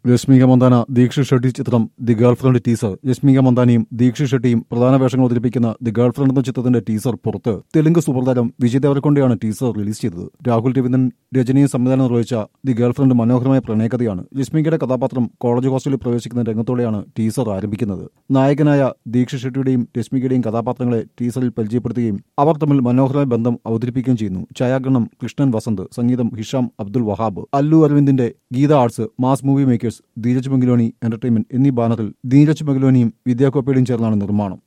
രശ്മിക മന്ദാന ദീക്ഷ ഷെട്ടി ചിത്രം the girlfriend teaser Rashmika മന്ദാനയും ദീക്ഷ ഷെട്ടിയും പ്രധാന വേഷങ്ങൾ അവതരിപ്പിക്കുന്ന ദി ഗേൾ ഫ്രണ്ട് എന്ന ചിത്രത്തിന്റെ ടീസർ പുറത്ത് തെലുങ്ക് സൂപ്പർതാരം വിജയ് ദേവരക്കൊണ്ടയാണ് ടീസർ റിലീസ് ചെയ്തത് രാഹുൽ രവീന്ദ്രൻ രചനയും സംവിധാനം നിർവഹിച്ച ദി ഗേൾ ഫ്രണ്ട് മനോഹരമായ പ്രണയകഥയാണ് രശ്മികയുടെ കഥാപാത്രം കോളേജ് ഹോസ്റ്റലിൽ പ്രവേശിക്കുന്ന രംഗത്തോടെയാണ് ടീസർ ആരംഭിക്കുന്നത് നായകനായ ദീക്ഷ ഷെട്ടിയുടെയും രശ്മികയുടെയും കഥാപാത്രങ്ങളെ ടീസറിൽ പരിചയപ്പെടുത്തുകയും അവർ തമ്മിൽ മനോഹരമായ ബന്ധം അവതരിപ്പിക്കുകയും ചെയ്യുന്നു ഛായാഗ്രഹണം കൃഷ്ണൻ വസന്ത് സംഗീതം ഹിഷാം അബ്ദുൽ വഹാബ് അല്ലു അരവിന്ദിന്റെ Geetha arts mass movie makers Dheeraj Mangaloni entertainment എന്നീ ബാനറിൽ ധീരജ് മംഗലോനിയും വിദ്യാകോപ്പയുടെയും ചേർന്നാണ് നിർമ്മാണം